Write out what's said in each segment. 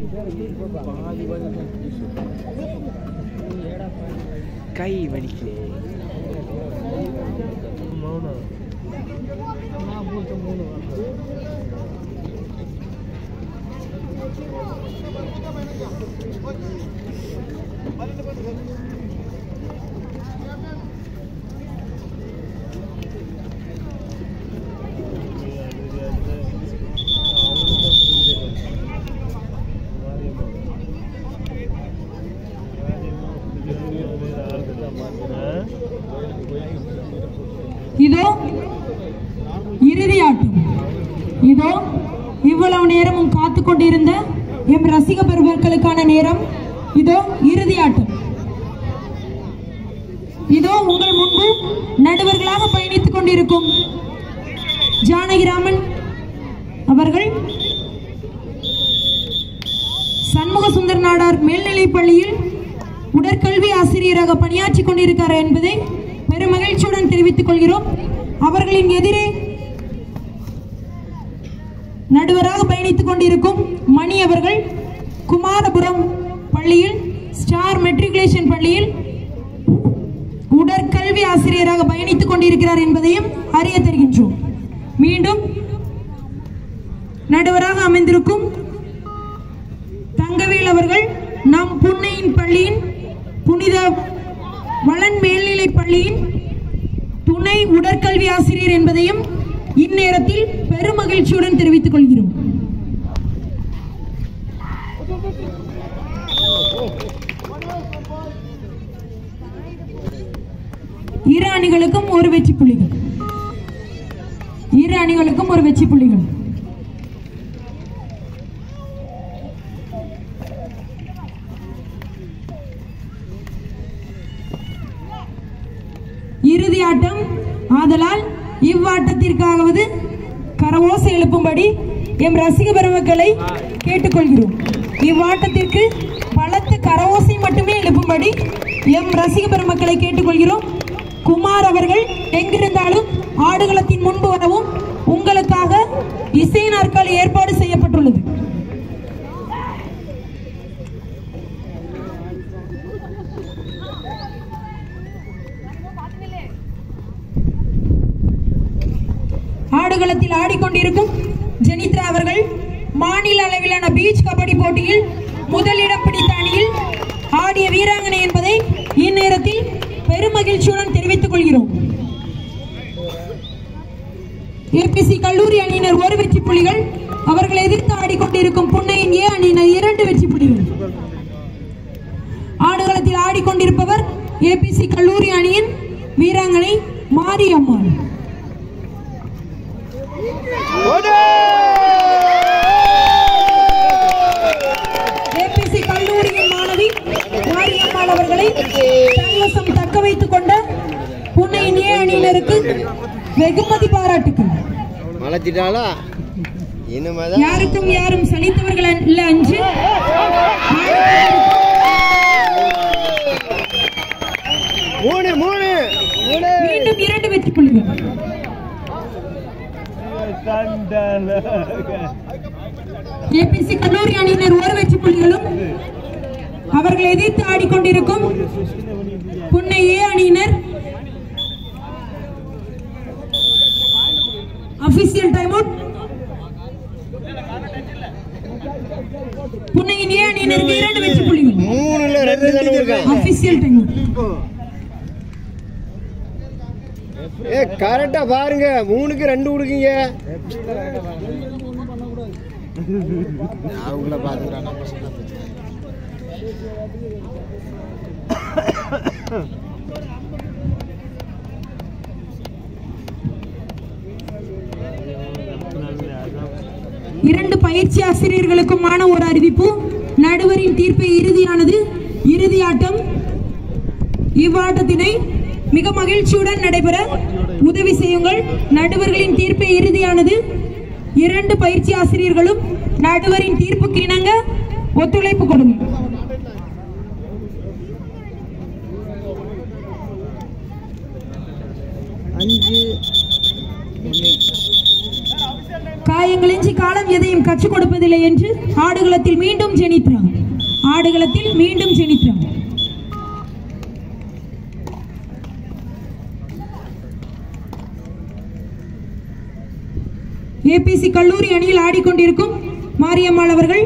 கை வலிக்கு இதோ இறுதி ஆட்டம் இதோ இவ்வளவு நேரமும் காத்து கொண்டிருந்த எம் ரசிக பெருமக்களுக்கான நேரம் இதோ இறுதி ஆட்டம் இதோ உங்கள் முன்பு நடுவர்களாக பயணித்துக் கொண்டிருக்கும் ஜானகிராமன் அவர்கள் சண்முக சுந்தர் நாடார் மேல்நிலைப் பள்ளியில் உடற்கல்வி ஆசிரியராக பணியாற்றிக் கொண்டிருக்கிறார் என்பதை பெருமகிழ்ச்சியுடன் தெரிவித்துக் கொள்கிறோம் அவர்களின் எதிரே நடுவராக பயணித்துக் கொண்டிருக்கும் மணி அவர்கள் குமாரபுரம் பள்ளியில் ஸ்டார் மெட்ரிகுலேஷன் பள்ளியில் உடற்கல்வி ஆசிரியராக பயணித்துக் கொண்டிருக்கிறார் என்பதையும் அறிய தருகின்றோம் மீண்டும் நடுவராக அமைந்திருக்கும் தங்கவேல் அவர்கள் நம் புன்னையின் பள்ளியின் புனித வளன் மேல்நிலைப் பள்ளியின் துணை உடற்கல்வி ஆசிரியர் என்பதையும் இந்நேரத்தில் பெருமகிழ்ச்சியுடன் தெரிவித்துக் கொள்கிறோம் இரு அணிகளுக்கும் ஒரு வெற்றி புள்ளிகள் இரு அணிகளுக்கும் ஒரு வெற்றி புள்ளிகள் இறுதி ஆட்டம் ஆதலால் இவ்வாட்டத்திற்காகவது கரவோசை எழுப்பும்படி எம் ரசிக பெருமக்களை கேட்டுக்கொள்கிறோம் இவ்வாட்டத்திற்கு பலத்த கரவோசை மட்டுமே எழுப்பும்படி எம் ரசிக பெருமக்களை கேட்டுக்கொள்கிறோம் குமார் அவர்கள் எங்கிருந்தாலும் ஆடுகளத்தின் முன்பு வரவும் உங்களுக்காக இசை நாற்காலி ஏற்பாடு செய்யப்பட்டுள்ளது ஆடுகளத்தில் ஆடிக்கொண்டிருக்கும் ஜெனித்ரா அவர்கள் மாநில அளவிலான பீச் கபடி போட்டியில் முதலிடம் பிடித்த அணியில் ஆடிய வீராங்கனை என்பதை இந்நேரத்தில் பெருமகிழ்ச்சியுடன் தெரிவித்துக் கொள்கிறோம் ஏபிசி கல்லூரி அணியினர் ஒரு வெற்றி புள்ளிகள் அவர்களை எதிர்த்து ஆடிக்கொண்டிருக்கும் புன்னையின் ஏ அணியினர் இரண்டு வெற்றி புள்ளிகள் ஆடுகளத்தில் ஆடிக்கொண்டிருப்பவர் ஏபிசி கல்லூரி அணியின் வீராங்கனை மாரியம்மாள் ஏபிசி கல்லூரியின் மாணவி மாரியம்மாள் அவர்களை தன்வசம் தக்க வைத்துக் கொண்ட புன்னையின் ஏ அணியினருக்கு வெகுமதி பாராட்டுக்கள் மலைச்சிட்டாளா இனிமேதான் யாருக்கும் யாரும் சலித்தவர்கள் அல்ல அன்று மூணு மூணு மூணு மீண்டும் இரண்டு வெற்றி புள்ளிகள் ஏபிசி கல்லூரி அணியினர் ஒரு வெற்றி புள்ளிகளும் அவர்களை எதிர்த்து ஆடிக்கொண்டிருக்கும் புன்னை ஏ அணியினர் அபிஷியல் டைம் அவுட் புன்னையின் ஏ அணியினருக்கு இரண்டு வெற்றி புள்ளிகள் மூணுல ரெண்டு தானே இருக்கான் அபிஷியல் டைம் அவுட் ஏ கரெக்டா பாருங்க மூணுக்கு ரெண்டு கொடுக்கீங்க அவங்கள பாத்துக்கிறான் நம்ம சொன்னா இரண்டு பயிற்சி ஆசிரியர்களுக்குமான ஒரு அறிவிப்பு நடுவரின் தீர்ப்பு இறுதியானது இறுதி ஆட்டம் இவ்வாட்டத்தினை மிக மகிழ்ச்சியுடன் நடைபெற உதவி செய்யுங்கள் நடுவர்களின் தீர்ப்பு இறுதியானது இரண்டு பயிற்சி ஆசிரியர்களும் நடுவரின் தீர்ப்புக்கு இணங்க ஒத்துழைப்பு கொடுங்கள் அஞ்சு காயங்களின்றி காலம் எதையும் கற்றுக் கொடுப்பதில்லை என்று ஆடுகளத்தில் மீண்டும் ஜெனித்ரா ஆடுகளத்தில் மீண்டும் ஜெனித்ரா ஏபிசி கல்லூரி அணியில் ஆடிக்கொண்டிருக்கும் மாரியம்மாள் அவர்கள்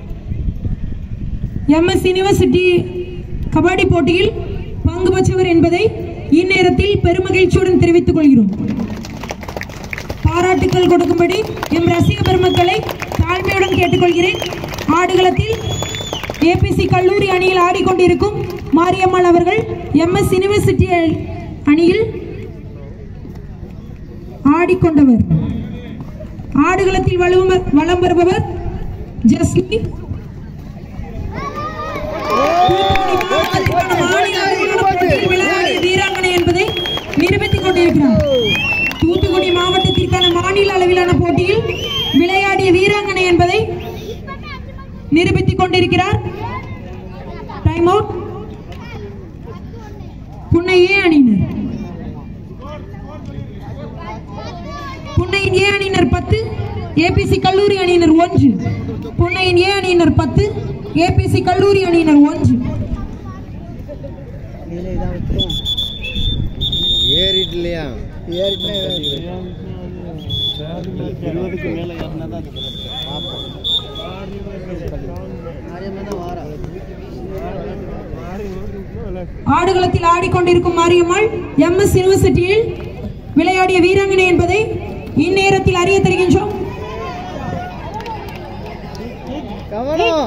எம்எஸ் யூனிவர்சிட்டி கபடி போட்டியில் பங்கு பெற்றவர் என்பதை இந்நேரத்தில் பெருமகிழ்ச்சியுடன் தெரிவித்துக் கொள்கிறோம் பாராட்டுக்கள் கொடுக்கும்படி எம் ரசிக பெருமக்களை தாழ்மையுடன் கேட்டுக்கொள்கிறேன் ஆடுகளத்தில் ஏபிசி கல்லூரி அணியில் ஆடிக்கொண்டிருக்கும் மாரியம்மாள் அவர்கள் எம்எஸ் யூனிவர்சிட்டி அணியில் ஆடிக்கொண்டவர் ஆடுகளத்தில் வலுவ- வலம் வருபவர் ஜஸ்மி மாநில அளவிலான போட்டியில் விளையாடிய வீராங்கனை என்பதை நிரூபித்துக் கொண்டிருக்கிறார் தூத்துக்குடி மாவட்டத்திற்கான மாநில அளவிலான போட்டியில் விளையாடிய வீராங்கனை என்பதை நிரூபித்துக் கொண்டிருக்கிறார் டைம் அவுட் புன்னை ஏ அணியினர் புன்னையின் ஏ அணியினர் பத்து ஏபிசி கல்லூரி அணியினர் ஒன்று புன்னையின் ஏ அணியினர் பத்து ஏபிசி கல்லூரி அணியினர் ஒன்று இதில் இதாக விட்டுரும் ஏறிட்டு இல்லையா இருபதுக்கு மேலே ஏறினா தான் அது பார்ப்போம் ஆடுகளத்தில் ஆடிக்கொண்டிருக்கும் மாரியம்மாள் எம்எஸ் யூனிவர்சிட்டியில் விளையாடிய வீராங்கனை என்பதை இந்நேரத்தில் அறிய தருகின்றோம் கவனம்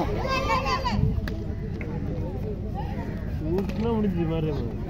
முடிஞ்சு பாரு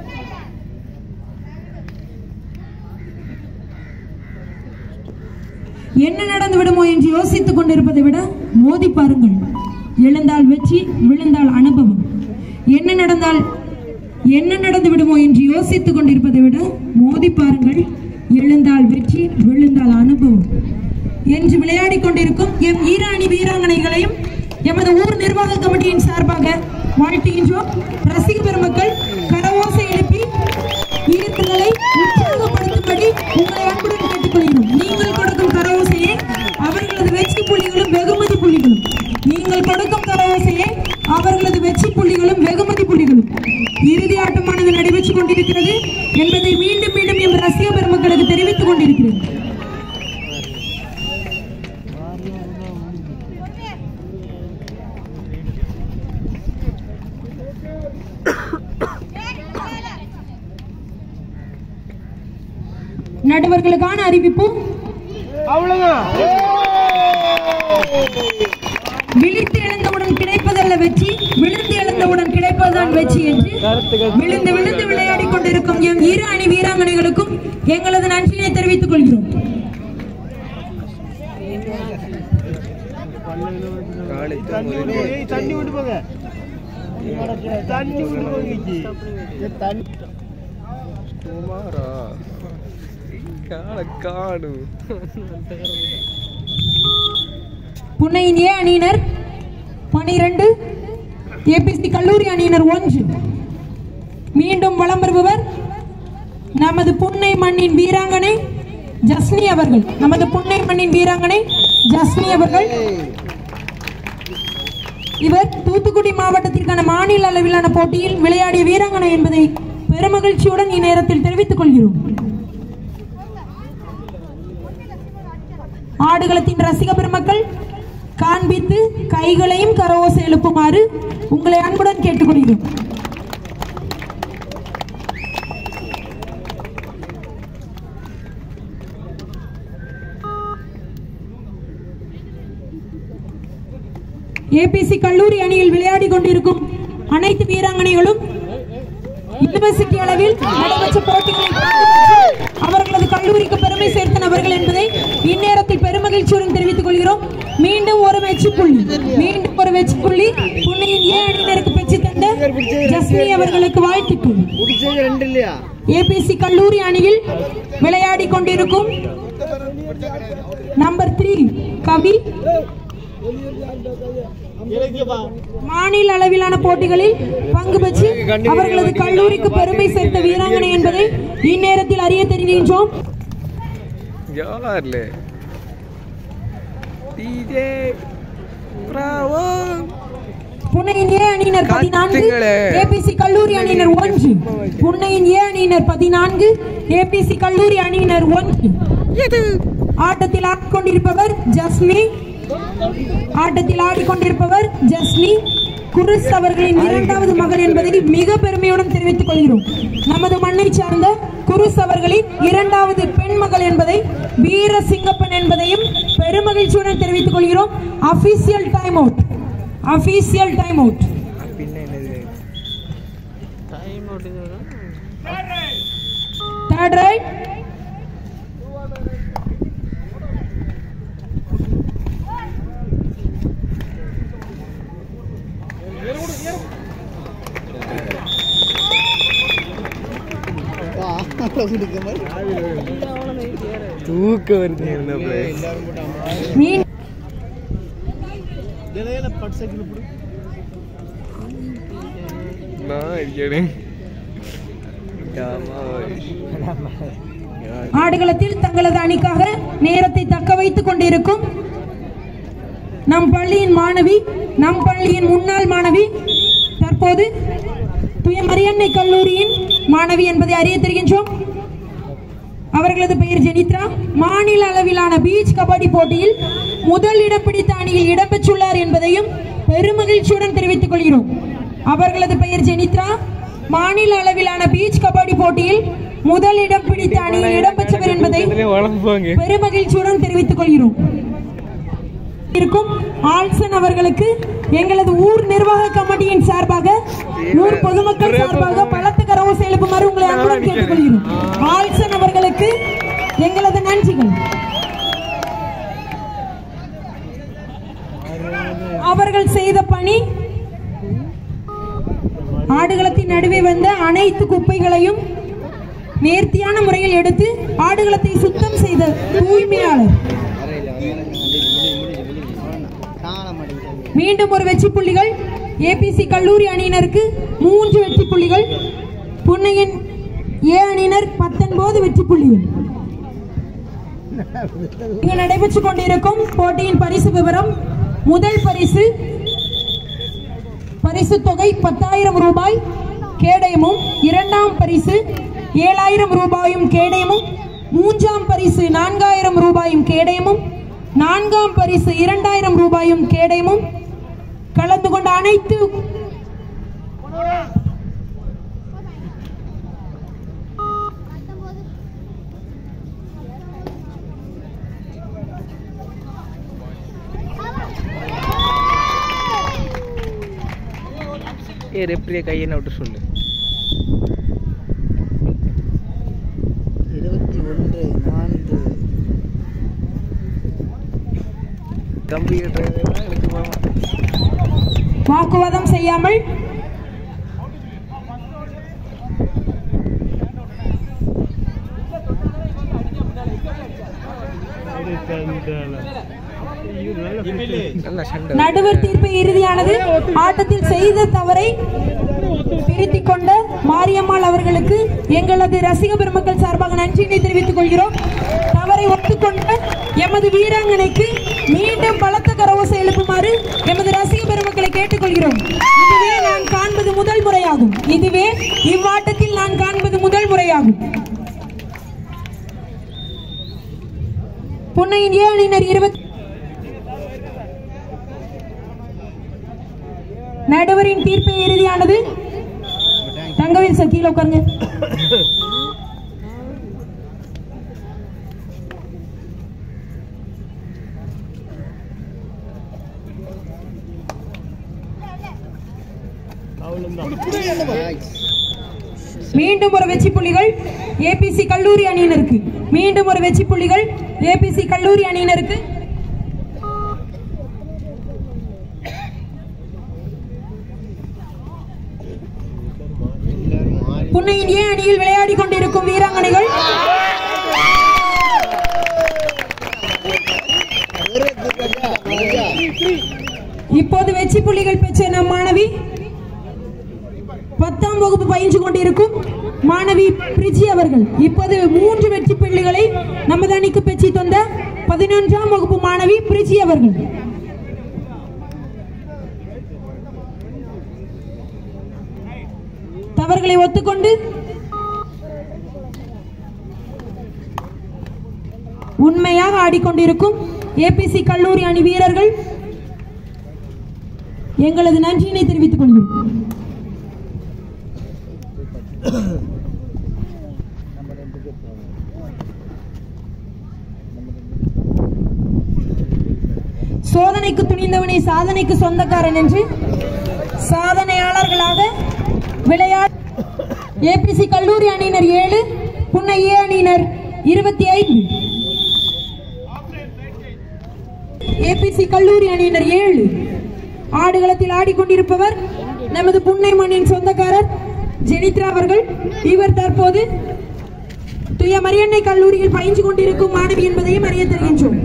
என்ன நடந்து விடுமோ என்று யோசித்துக் கொண்டிருப்பதை விட மோதி பாருங்கள் எழுந்தால் வெற்றி விழுந்தால் அனுபவம் என்ன நடந்தால் என்ன நடந்து விடுமோ என்று யோசித்துக் கொண்டிருப்பதை விட மோதி பாருங்கள் எழுந்தால் வெற்றி விழுந்தால் அனுபவம் என்று விளையாடிக் கொண்டிருக்கும் எம் ஈரானி வீராங்கனைகளையும் எமது ஊர் நிர்வாக கமிட்டியின் சார்பாக வாழ்த்துகின்றோம் ரசிக பெருமக்கள் கரவோசை எழுப்பி வீரர்களை உற்சாகப்படுத்தும்படி உங்களை அன்புடன் கேட்டுக்கொள்கிறோம் நீங்கள் கொடுக்கும் கரவோசையை அவர்களது வெற்றி புள்ளிகளும் வெகுமதி புள்ளிகளும் நீங்கள் கொடுக்கும் கரவோசையை அவர்களது வெற்றி புள்ளிகளும் வெகுமதி புள்ளிகளும் இறுதி ஆட்டமானது நடைபெற்றுக் கொண்டிருக்கிறது என்பதை மீண்டும் மீண்டும் எம் ரசிக பெருமக்களுக்கு தெரிவித்துக் கொண்டிருக்கிறேன் நடுவர்களுக்கான அறிவிப்பு அவ்வளவுதான் விழித்து எழுந்தவுடன் கிடைப்பதல்ல வெற்றி விழுந்து எழுந்தவுடன் கிடைப்பதுதான் வெற்றி என்று விழுந்து விழுந்து விளையாடிக் கொண்டிருக்கும் எம் இரு அணி வீராங்கனைகளுக்கும் எங்களது நன்றியை தெரிவித்துக் கொள்கிறோம் தண்ணி விட்டு போங்க தண்ணி விட்டு போங்க தண்ணி குமாரா காண காணு புன்னையின் ஏ அணியினர் பனிரெண்டு ஏபிசி கல்லூரி அணியினர் ஒன்று மீண்டும் வலம் வருபவர் நமது புன்னை மண்ணின் வீராங்கனை ஜஸ்னி அவர்கள் நமது புன்னை மண்ணின் வீராங்கனை ஜஸ்னி அவர்கள் இவர் தூத்துக்குடி மாவட்டத்திற்கான மாநில அளவிலான போட்டியில் விளையாடிய வீராங்கனை என்பதை பெருமகிழ்ச்சியுடன் இந்நேரத்தில் தெரிவித்துக் கொள்கிறோம் ஆடுகளத்தின் ரசிக பெருமக்கள் காண்பித்து கைகளையும் கரவோசை எழுப்புமாறு உங்களை அன்புடன் கேட்டுக்கொள்கிறோம் ஏபிசி கல்லூரி அணியில் விளையாடி கொண்டிருக்கும் அனைத்து வீராங்கனைகளும் யூனிவர்சிட்டி அளவில் நடைபெற்ற போட்டிகளில் பங்கு பெற்று அவர்களது கல்லூரிக்கு பெருமை சேர்த்த நபர்கள் என்பதை இந்நேரத்தில் பெருமகிழ்ச்சியுடன் தெரிவித்துக் கொள்கிறோம் மீண்டும் ஒரு வெற்றி புள்ளி மீண்டும் ஒரு வெற்றி புள்ளி புள்ளியின் ஏ அணியினருக்கு பெற்று தந்த ஜஸ்மி அவர்களுக்கு வாழ்த்துக்கள் பிடிச்சது ரெண்டு இல்லையா ஏபிசி கல்லூரி அணியில் விளையாடி கொண்டிருக்கும் நம்பர் த்ரீ கவி மாநில அளவிலான போட்டிகளில் பங்கு பெற்று அவர்களது கல்லூரிக்கு பெருமை சேர்த்த வீராங்கனை என்பதை இந்நேரத்தில் அறிய தெரிகின்றோம் யார்ல டிஜே பிராவோ புன்னையின் ஏ அணியினர் பதினான்கு கத்துங்களே. ஏபிசி கல்லூரி அணியினர் ஒன்று புன்னையின் ஏ அணியினர் பதினான்கு ஏபிசி கல்லூரி அணியினர் ஒன்று ஆட்டத்தில் ஆடிக்கொண்டிருப்பவர் ஜஸ்மி ஆட்டத்தில் ஆடிக்கொண்டிருப்பவர் ஜஸ்மி குருஸ் அவர்களின் இரண்டாவது மகன் என்பதை மிக பெருமையுடன் தெரிவித்துக் கொள்கிறோம் நமது மண்ணை சார்ந்த குருஸ் அவர்களின் இரண்டாவது பெண் மகள் என்பதை வீர சிங்கப்பன் என்பதையும் பெருமகிழ்ச்சியுடன் தெரிவித்துக் கொள்கிறோம் official time out official time out பின்ன என்னது தேர்ட் ரைட் தூக்க வருது என்ன மீன் நான் இருக்கேன் ஆடுகளத்தில் தங்களது அணிக்காக நேரத்தை தக்க வைத்துக் கொண்டிருக்கும் நம் பள்ளியின் மாணவி நம் பள்ளியின் முன்னாள் மாணவி தற்போது துய மரியன்னை கல்லூரியின் மாணவி என்பதை அறிய தெரிகின்றோம் அவர்களது பெயர் ஜெனித்ரா மாநில அளவிலான பீச் கபடி போட்டியில் முதல் இடம் பிடித்த அணியில் இடம்பெற்றுள்ளார் என்பதையும் பெருமகிழ்ச்சியுடன் தெரிவித்துக் கொள்கிறோம் அவர்களது பெயர் ஜெனித்ரா மாநில அளவிலான பீச் கபடி போட்டியில் முதல் இடம் பிடித்த அணியில் இடம்பெற்றவர் என்பதை வளர்ப்பாங்க பெருமகிழ்ச்சியுடன் தெரிவித்துக் கொள்கிறோம் இருக்கும் ஆல்சன் அவர்களுக்கு எங்களது ஊர் நிர்வாக கமிட்டியின் சார்பாக ஊர் பொதுமக்கள் சார்பாக பலத்த கரவோசை எழுப்புமாறு உங்களை அன்புடன் கேட்டுக்கொள்கிறோம் ஆல்சன் அவர்களுக்கு எங்களது நன்றிகள் அவர்கள் செய்த பணி ஆடுகளத்தின் நடுவே வந்த அனைத்து குப்பைகளையும் நேர்த்தியான முறையில் எடுத்து ஆடுகளத்தை சுத்தம் செய்த தூய்மையாளர் மீண்டும் ஒரு வெற்றி புள்ளிகள் ஏபிசி கல்லூரி அணியினருக்கு மூன்று வெற்றி புள்ளிகள் புன்னையின் ஏ அணியினர் பத்தொன்பது வெற்றி புள்ளிகள் இங்கு நடைபெற்றுக் கொண்டிருக்கும் போட்டியின் பரிசு விவரம் முதல் பரிசு பரிசு தொகை பத்தாயிரம் ரூபாய் கேடயமும் இரண்டாம் பரிசு ஏழாயிரம் ரூபாயும் கேடயமும் மூன்றாம் பரிசு நான்காயிரம் ரூபாயும் கேடயமும் நான்காம் பரிசு இரண்டாயிரம் ரூபாயும் கேடயமும் கலந்து கொண்ட அனைத்து ஏ ரெப்ரியை கையை விட்டு சொல்லு இருபத்தி ஒன்று நான்கு கம்ப்யூட்டர் எனக்கு போகலாம் வாக்குவாதம் செய்யாமல் நல்ல சண்டை நடுவர் தீர்ப்பு இறுதியானது ஆட்டத்தில் செய்த தவறை திருத்திக் கொண்ட மாரியம்மாள் அவர்களுக்கு எங்களது ரசிக பெருமக்கள் சார்பாக நன்றியினை தெரிவித்துக் கொள்கிறோம் தவறை ஒத்துக்கொண்ட எமது வீராங்கனைக்கு மீண்டும் பலத்த கரவோசை எழுப்புமாறு எமது ரசிக பெருமக்களை கேட்டுக்கொள்கிறோம் இதுவே நான் காண்பது முதல் முறையாகும் இதுவே இவ்வாட்டத்தில் நான் காண்பது முதல் முறையாகும் புன்னையின் ஏ அணியினர் இருபத்தி நடுவரின் தீர்ப்பு இறுதியானது தங்கவேல் சார் கீழே உட்காருங்க மீண்டும் ஒரு வெற்றி புள்ளிகள் ஏபிசி கல்லூரி அணியினருக்கு மீண்டும் ஒரு வெற்றி புள்ளிகள் ஏபிசி கல்லூரி அணியினருக்கு புன்னையின் ஏ அணியில் விளையாடி கொண்டிருக்கும் வீராங்கனைகள் இப்போது வெற்றி புள்ளிகள் பெற்ற நம் மாணவி பத்தாம் வகுப்பு பயின்று கொண்டிருக்கும் மாணவி பிரிஜி அவர்கள் இப்போது மூன்று வெற்றி புள்ளிகளை நமது அணிக்கு பெற்றி தந்த பதினொன்றாம் வகுப்பு மாணவி பிரிஜி அவர்கள் தவறுகளை ஒத்துக்கொண்டு உண்மையாக ஆடிக்கொண்டிருக்கும் ஏபிசி கல்லூரி அணி வீரர்கள் எங்களது நன்றியினை தெரிவித்துக் கொள்கிறோம் சோதனைக்கு துணிந்தவனை சாதனைக்கு சொந்தக்காரன் என்று சாதனையாளர்களாக விளையாட் ஏபிசி கல்லூரி அணியினர் ஏழு புன்னை ஏ அணியினர் இருபத்தி ஐந்து ஏபிசி கல்லூரி அணியினர் ஏழு ஆடுகளத்தில் ஆடிக்கொண்டிருப்பவர் நமது புன்னை மண்ணின் சொந்தக்காரர் ஜெனித்ரா அவர்கள் இவர் தற்போது துய மரியன்னை கல்லூரியில் பயின்று கொண்டிருக்கும் மாணவி என்பதையும் அறிய தருகின்றோம்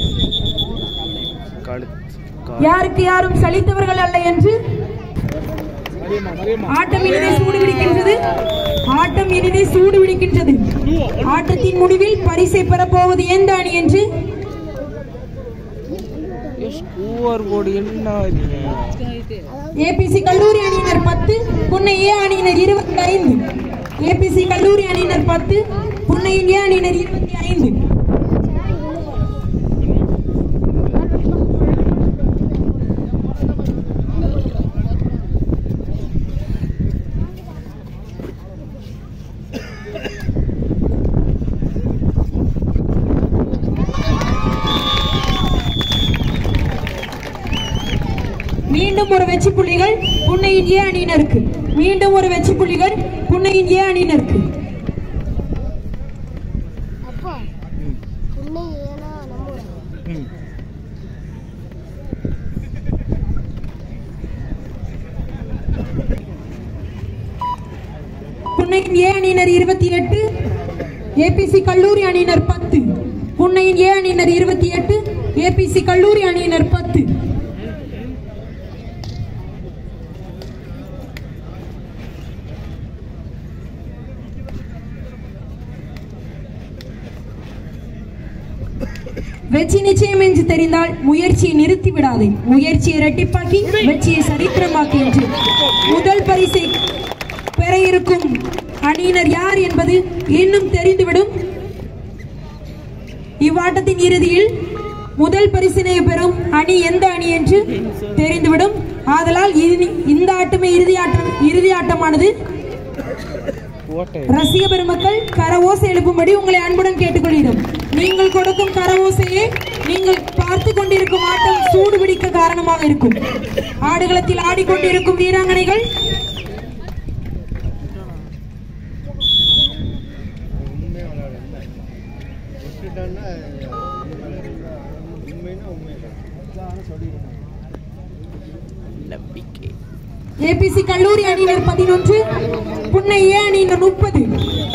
கழுத்து யாருக்கு யாரும் சலித்தவர்கள் அல்ல என்று ஆட்டம் இனிதே சூடு பிடிக்கின்றது ஆட்டம் இனிதே சூடு பிடிக்கின்றது ஆட்டத்தின் முடிவில் பரிசை பெறப்போவது எந்த அணி என்று ஸ்கூவர் போர்டு என்ன இது? ஏபிசி கல்லூரி அணியினர் பத்து புன்னை ஏ அணியினர் இருபத்தி ஐந்து ஏபிசி கல்லூரி அணியினர் பத்து புன்னையின் ஏ அணியினர் இருபத்தி ஐந்து மீண்டும் ஒரு வெற்றி புள்ளிகள் புன்னையின் ஏ அணியினருக்கு மீண்டும் ஒரு வெற்றி புள்ளிகள் புன்னையின் ஏ அணியினருக்கு அப்பா உன்னை ஏனா நம்புறேன் ம். புன்னையின் ஏ அணியினர் இருபத்தி எட்டு ஏபிசி கல்லூரி அணியினர் பத்து புன்னையின் ஏ அணியினர் இருபத்தி எட்டு ஏபிசி கல்லூரி அணியினர் பத்து வெற்றி நிச்சயம் என்று தெரிந்தால் முயற்சியை நிறுத்தி விடாதே முயற்சியை இரட்டிப்பாக்கி வெற்றியை சரித்திரமாக்கி என்று முதல் பரிசை பெற இருக்கும் அணியினர் யார் என்பது இன்னும் தெரிந்துவிடும் இவ்வாட்டத்தின் இறுதியில் முதல் பரிசினை பெறும் அணி எந்த அணி என்று தெரிந்துவிடும் ஆதலால் இனி- இந்த ஆட்டமே இறுதி ஆட்டம் இறுதி ஆட்டமானது ஓட்டை ரசிக பெருமக்கள் கரவோசை எழுப்பும்படி உங்களை அன்புடன் கேட்டுக்கொள்கிறோம் நீங்கள் கொடுக்கும் கரவோசையே நீங்கள் பார்த்து கொண்டிருக்கும் ஆட்டம் சூடு பிடிக்க காரணமாக இருக்கும் ஆடுகளத்தில் ஆடிக்கொண்டிருக்கும் வீராங்கனைகள் நம்பிக்கை ஏபிசி கல்லூரி அணியினர் பதினொன்று புன்னை ஏ அணியினர் முப்பது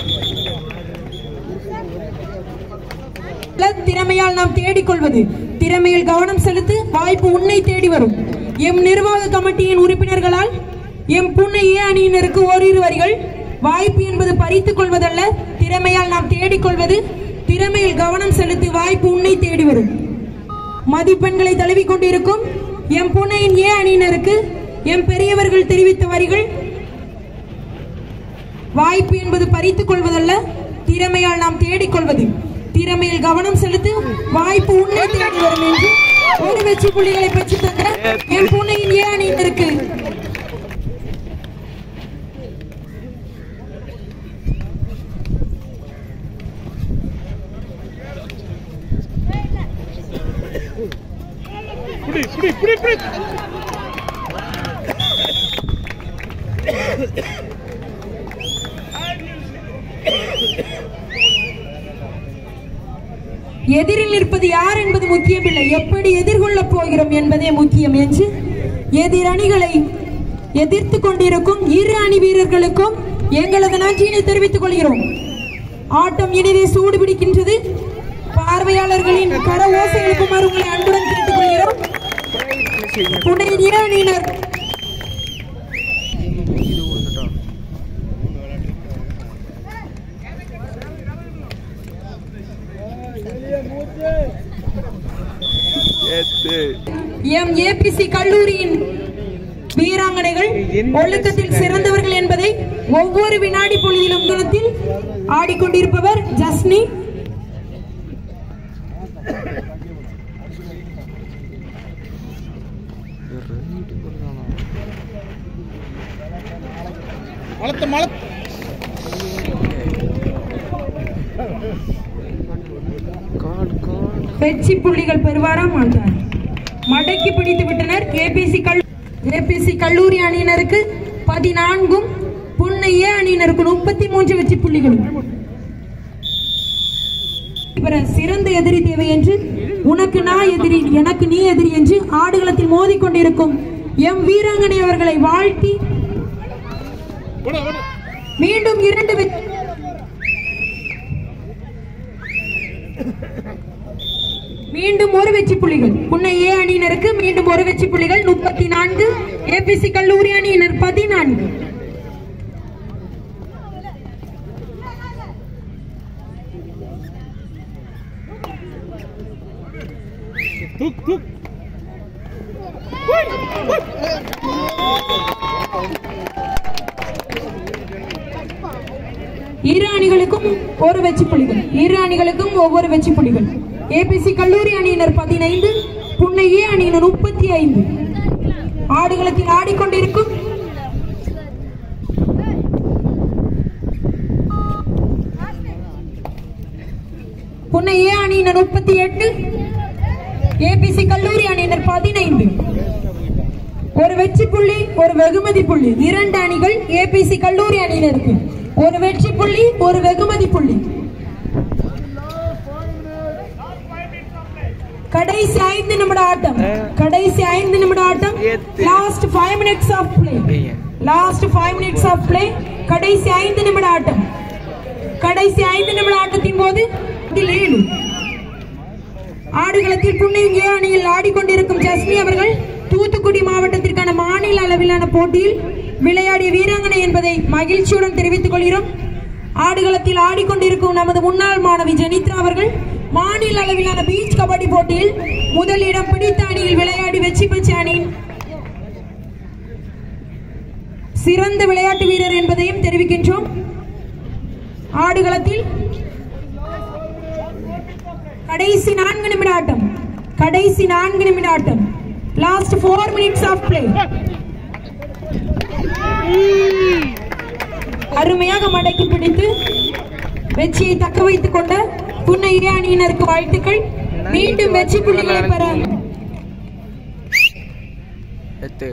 திறமையால் நாம் தேடிக்கொள்வது திறமையில் கவனம் செலுத்து வாய்ப்பு உன்னை தேடி வரும் எம் நிர்வாக கமிட்டியின் உறுப்பினர்களால் எம் புன்னை ஏ அணியினருக்கு ஓரிரு வரிகள் வாய்ப்பு என்பது பறித்துக் கொள்வதல்ல திறமையால் நாம் தேடிக்கொள்வது திறமையில் கவனம் செலுத்தி வாய்ப்பு உன்னை தேடி வரும் மதிப்பெண்களை தழுவிக் கொண்டிருக்கும் எம் புன்னையின் ஏ அணியினருக்கு எம் பெரியவர்கள் தெரிவித்த வரிகள் வாய்ப்பு என்பது பறித்துக் கொள்வதல்ல திறமையால் நாம் தேடிக்கொள்வது திறமையில் கவனம் செலுத்து வாய்ப்பு உன்னை தேடி வரும் என்று ஒரு வெற்றி புள்ளிகளை பெற்று தந்த எம் புன்னையின் ஏ அணியினருக்கு எதிரில் நிற்பது யார் என்பது முக்கியமில்லை எப்படி எதிர்கொள்ளப் போகிறோம் என்பதே முக்கியம் என்று எதிர் அணிகளை எதிர்த்து கொண்டிருக்கும் இரு அணி வீரர்களுக்கும் எங்களது நன்றியினை தெரிவித்துக் கொள்கிறோம் ஆட்டம் இனிதே சூடு பிடிக்கின்றது பார்வையாளர்களின் கர ஓசை எழுப்புமாறு உங்களை அன்புடன் கேட்டுக்கொள்கிறோம் உடைய இரு அணியினர் இது வந்துட்டோம் ஏபிசி கல்லூரியின் வீராங்கனைகள் ஒழுக்கத்தில் சிறந்தவர்கள் என்பதை ஒவ்வொரு வினாடி பொழுதிலும் குணத்தில் ஆடிக்கொண்டிருப்பவர் ஜஸ்னி காட் காட் வெற்றி புள்ளிகள் பெறுவாரா மாட்டார் மடக்கி பிடித்து விட்டனர் ஏபிசி கல் ஏபிசி கல்லூரி அணியினருக்கு பதினான்கும் புன்னைய அணியினருக்கு முப்பத்தி மூன்று வெற்றி புள்ளிகளும் பிற சிறந்த எதிரி தேவை என்று உனக்கு நான் எதிரி எனக்கு நீ எதிரி என்று ஆடுகளத்தில் மோதிக்கொண்டிருக்கும் எம் வீராங்கனை அவர்களை வாழ்த்தி மீண்டும் இரண்டு வெற்றி மீண்டும் ஒரு வெற்றி புள்ளிகள் புன்னை ஏ அணியினருக்கு மீண்டும் ஒரு வெற்றி புள்ளிகள் முப்பத்தி நான்கு ஏபிசி கல்லூரி அணியினர் பதினான்கு இரு அணிகளுக்கும் ஒரு வெற்றி புள்ளிகள் இரு அணிகளுக்கும் ஒவ்வொரு வெற்றி புள்ளிகள் ஏபிசி கல்லூரி அணியினர் பதினைந்து புன்னை ஏ அணியினர் முப்பத்தி ஐந்து ஆடுகளத்தில் ஆடிக்கொண்டிருக்கும் புன்னை ஏ அணியினர் முப்பத்தி எட்டு ஏபிசி கல்லூரி அணியினர் பதினைந்து ஒரு வெற்றி புள்ளி ஒரு வெகுமதி புள்ளி இரண்டு அணிகள் ஏபிசி கல்லூரி அணியினருக்கு ஒரு வெற்றி புள்ளி ஒரு வெகுமதி புள்ளி கடைசி ஐந்து நிமிட ஆட்டம் கடைசி ஐந்து நிமிட ஆட்டம் எத்து. Last five minutes of play பையன். Last five minutes of play கடைசி ஐந்து நிமிட ஆட்டம் கடைசி ஐந்து நிமிட ஆட்டத்தின் போது இதில் ஏழு ஆடுகளத்தில் புன்னைய அணியில் ஆடிக்கொண்டிருக்கும் ஜஸ்மி அவர்கள் தூத்துக்குடி மாவட்டத்திற்கான மாநில அளவிலான போட்டியில் விளையாடிய வீராங்கனை என்பதை மகிழ்ச்சியுடன் தெரிவித்துக் கொள்கிறோம் ஆடுகளத்தில் ஆடிக்கொண்டிருக்கும் நமது முன்னாள் மாணவி ஜெனித்ரா அவர்கள் மாநில அளவிலான பீச் கபடி போட்டியில் முதலிடம் பிடித்த அணியில் விளையாடி வெற்றி பெற்ற அணியின் சிறந்த விளையாட்டு வீரர் என்பதையும் தெரிவிக்கின்றோம் ஆடுகளத்தில் கடைசி நான்கு நிமிட ஆட்டம் கடைசி நான்கு நிமிட ஆட்டம் last four minutes of play அருமையாக மடக்கி பிடித்து வெற்றியை தக்க வைத்துக் கொண்ட புன்னை இரு அணியினருக்கு வாழ்த்துக்கள் மீண்டும் வெற்றி புள்ளிகளை பெற எத்து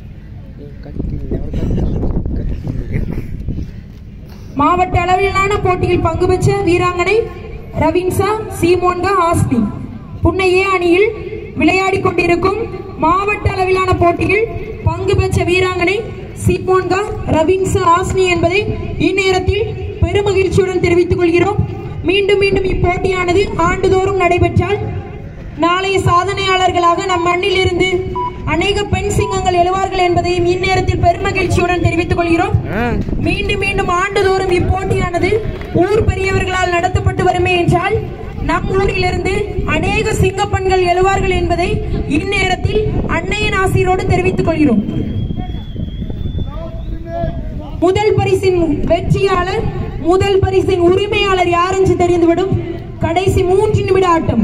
மாவட்ட அளவிலான போட்டியில் பங்கு பெற்ற வீராங்கனை ரவின்சா சீமோன்கா ஆஸ்மி புன்னை ஏ அணியில் விளையாடிக் கொண்டிருக்கும் மாவட்ட அளவிலான போட்டியில் பங்கு பெற்ற வீராங்கனை சீமோன்கா ரவின்சா ஆஸ்மி என்பதை இந்நேரத்தில் பெருமகிழ்ச்சியுடன் தெரிவித்துக் கொள்கிறோம் மீண்டும் மீண்டும் இப்போட்டியானது ஆண்டுதோறும் நடைபெற்றால் நாளைய சாதனையாளர்களாக நம் மண்ணில் இருந்து அநேக பெண் சிங்கங்கள் எழுவார்கள் என்பதையும் இந்நேரத்தில் பெருமகிழ்ச்சியுடன் தெரிவித்துக் கொள்கிறோம் ஆ மீண்டும் மீண்டும் ஆண்டுதோறும் இப்போட்டியானது ஊர் பெரியவர்களால் நடத்தப்பட்டு வருமே என்றால் நம் ஊரிலிருந்து அநேக சிங்கப்பெண்கள் எழுவார்கள் என்பதை இந்நேரத்தில் அன்னையின் ஆசிரியரோடு தெரிவித்துக் கொள்கிறோம் முதல் பரிசின் வெற்றியாளர் முதல் பரிசின் உரிமையாளர் யார் என்று தெரிந்துவிடும் கடைசி மூன்று நிமிட ஆட்டம்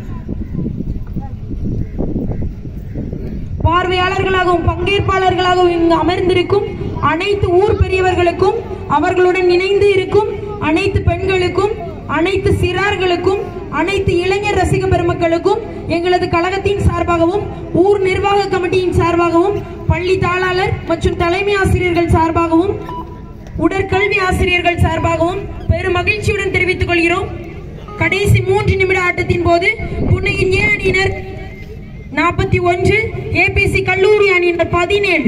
பார்வையாளர்களாகவும் பங்கேற்பாளர்களாகவும் இங்கு அமர்ந்திருக்கும் அனைத்து ஊர் பெரியவர்களுக்கும் அவர்களுடன் இணைந்து இருக்கும் அனைத்து பெண்களுக்கும் அனைத்து சிறார்களுக்கும் அனைத்து இளைஞர் ரசிக பெருமக்களுக்கும் எங்களது கழகத்தின் சார்பாகவும் ஊர் நிர்வாக கமிட்டியின் சார்பாகவும் பள்ளி தாளாளர் மற்றும் தலைமை ஆசிரியர்கள் சார்பாகவும் உடற்கல்வி ஆசிரியர்கள் சார்பாகவும் பெரும் மகிழ்ச்சியுடன் தெரிவித்துக் கொள்கிறோம் கடைசி மூன்று நிமிட ஆட்டத்தின் போது புன்னையின் ஏ அணியினர் நாற்பத்தி ஒன்று ஏபிசி கல்லூரி அணியினர் பதினேழு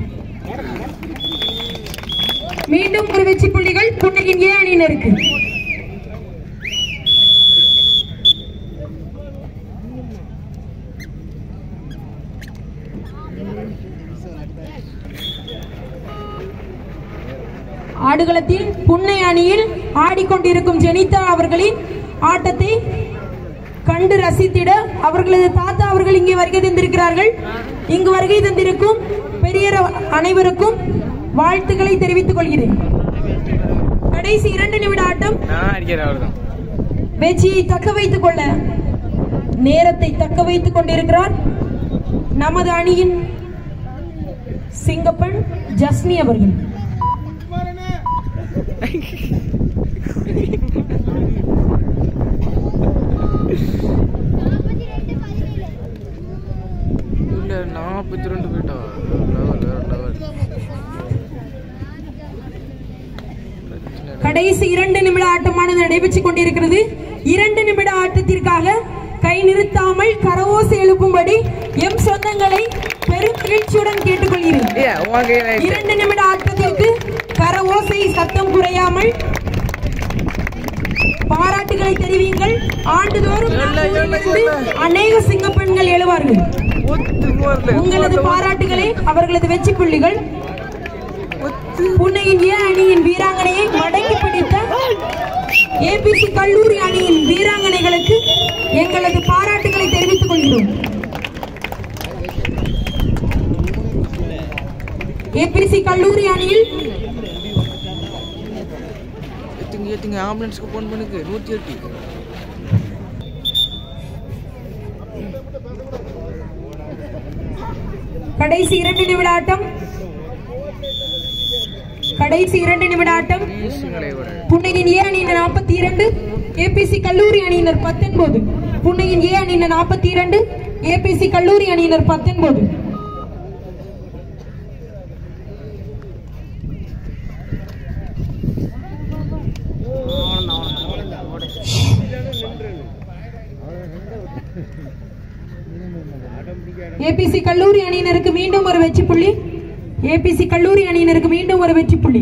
மீண்டும் ஒரு வெற்றி புள்ளிகள் புன்னையின் ஏ அணியினருக்கு ஆடுகளத்தில் புன்னை அணியில் ஆடிக்கொண்டிருக்கும் ஜெனிதா அவர்களின் ஆட்டத்தை கண்டு ரசித்திட அவர்களது தாத்தா அவர்கள் இங்கே வருகை தந்திருக்கிறார்கள் இங்கு வருகை தந்திருக்கும் பெரியர் அனைவருக்கும் வாழ்த்துக்களை தெரிவித்துக் கொள்கிறேன் கடைசி இரண்டு நிமிட ஆட்டம் நான் அடிக்கிறேன் அவ்வளோதான் வெற்றியை தக்க வைத்துக் கொள்ள நேரத்தை தக்க வைத்துக் கொண்டிருக்கிறார் நமது அணியின் சிங்கப்பெண் ஜஸ்னி அவர்கள் இல்லை நாற்பத்தி ரெண்டு போயிட்டா லெவல் வேற லெவல் பிரச்சனை இல்லை. கடைசி இரண்டு நிமிட ஆட்டமானது நடைபெற்றுக் கொண்டிருக்கிறது இரண்டு நிமிட ஆட்டத்திற்காக கை நிறுத்தாமல் கரவோசை எழுப்பும்படி எம் சொந்தங்களை பெரும் மகிழ்ச்சியுடன் கேட்டுக்கொள்கிறேன் ஏய், உன் கையில இருக்கு. இரண்டு நிமிட ஆட்டத்திற்கு கரவோசை சத்தம் குறையாமல் பாராட்டுகளை தெரிவியுங்கள் ஆண்டுதோறும் இல்ல, நாங்கள் இல்ல, இருந்து இல்ல. அநேக சிங்கப்பெண்கள் எழுவார்கள் ஒத்து போறல. உங்களது பாராட்டுகளை அவர்களது வெற்றி புள்ளிகள் புன்னையின் ஏ அணியின் வீராங்கனையை மடக்கி பிடித்த ஏபிசி கல்லூரி அணியின் வீராங்கனைகளுக்கு எங்களது பாராட்டுகளை தெரிவித்துக் கொள்கிறோம் ஏபிசி கல்லூரி அணியில் எத்துங்க எத்துங்க ஆம்புலன்ஸ்க்கு ஃபோன் பண்ணுங்க நூற்றி எட்டு கடைசி இரண்டு நிமிட ஆட்டம் கடைசி இரண்டு நிமிட ஆட்டம் ஈஸுங்களை விட புன்னையின் ஏ அணியினர் நாற்பத்தி இரண்டு ஏபிசி கல்லூரி அணியினர் பத்தொன்பது புன்னையின் ஏ அணியினர் நாற்பத்தி இரண்டு ஏபிசி கல்லூரி அணியினர் பத்தொன்பது ஏபிசி கல்லூரி அணியினருக்கு மீண்டும் ஒரு வெற்றி புள்ளி ஏபிசி கல்லூரி அணியினருக்கு மீண்டும் ஒரு வெற்றி புள்ளி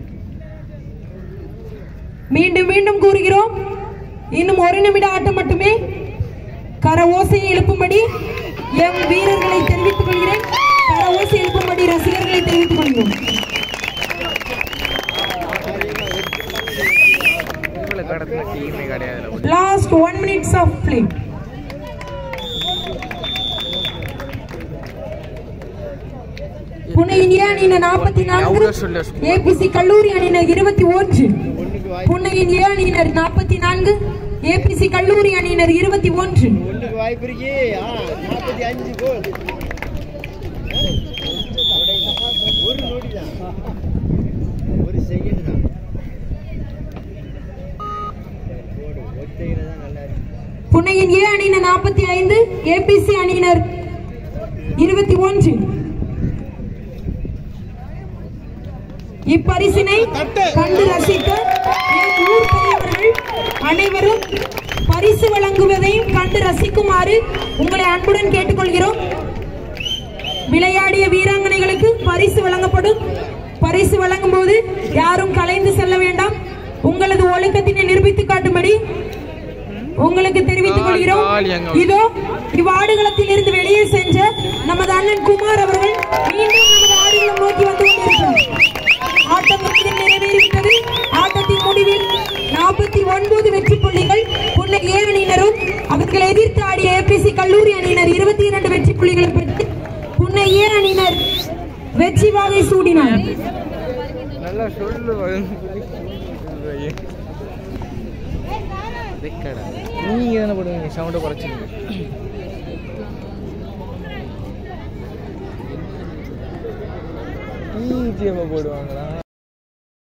மீண்டும் மீண்டும் கூறுகிறோம் இன்னும் ஒரு நிமிட ஆட்டம் மட்டுமே கர ஓசையை எழுப்பும்படி எம் வீரர்களை தெரிவித்துக் கொள்கிறேன் கர ஓசை எழுப்பும்படி ரசிகர்களை தெரிவித்துக் கொள்கிறோம் இவ்வளோ கடத்துல டீமே கிடையாது last one minutes of play புனையின் ஏ அணியினர் நாற்பத்தி நான்கு எவ்வளோ சொல்ல ஏபிசி கல்லூரி அணியினர் இருபத்தி ஒன்று புன்னையின் ஏ அணியினர் நாற்பத்தி நான்கு ஏபிசி கல்லூரி அணியினர் இருபத்தி ஒன்று ஒண்ணுக்கு வாய்ப்பு இருக்கு ஆ நாற்பத்தி அஞ்சு கோல் ஒரு நொடி தான் ஒரு செகண்ட் தான் போடு ஒத்தையில தான் நல்லா இருக்கு புன்னையின் ஏ அணியினர் நாற்பத்தி ஐந்து ஏபிசி அணியினர் இருபத்தி ஒன்று இப்பரிசினை கண்டு ரசித்த என் ஊர் பெரியவர்கள் அனைவரும் பரிசு வழங்குவதையும் கண்டு ரசிக்குமாறு உங்களை அன்புடன் கேட்டுக்கொள்கிறோம் விளையாடிய வீராங்கனைகளுக்கு பரிசு வழங்கப்படும் பரிசு வழங்கும் போது யாரும் கலைந்து செல்ல வேண்டாம் உங்களது ஒழுக்கத்தினை நிரூபித்து காட்டும்படி உங்களுக்கு தெரிவித்துக் கொள்கிறோம் கால் எங்க? இதோ இவ்வாடுகளத்தில் இருந்து வெளியே சென்ற நமது அண்ணன் குமார் அவர்கள் மீண்டும் நமது ஆடுகளம் நோக்கி வந்து கொண்டிருக்கிறார் ஆட்டம் முடிவில் நிறைவேறிவிட்டது ஆட்டத்தின் முடிவில் நாற்பத்தி ஒன்பது வெற்றி புள்ளிகள் புன்னை ஏ அணியினரும் அவர்களை எதிர்த்து ஆடிய ஏபிசி கல்லூரி அணியினர் இருபத்தி இரண்டு வெற்றி புள்ளிகளை பெற்று புன்னை ஏ அணியினர் வெற்றி வாகை சூடினார் நல்லா சொல்லு வெக்கடா நீங்க தானே போடுவீங்க சவுண்டை குறைச்சிங்க ஈஸியாக போடுவாங்களா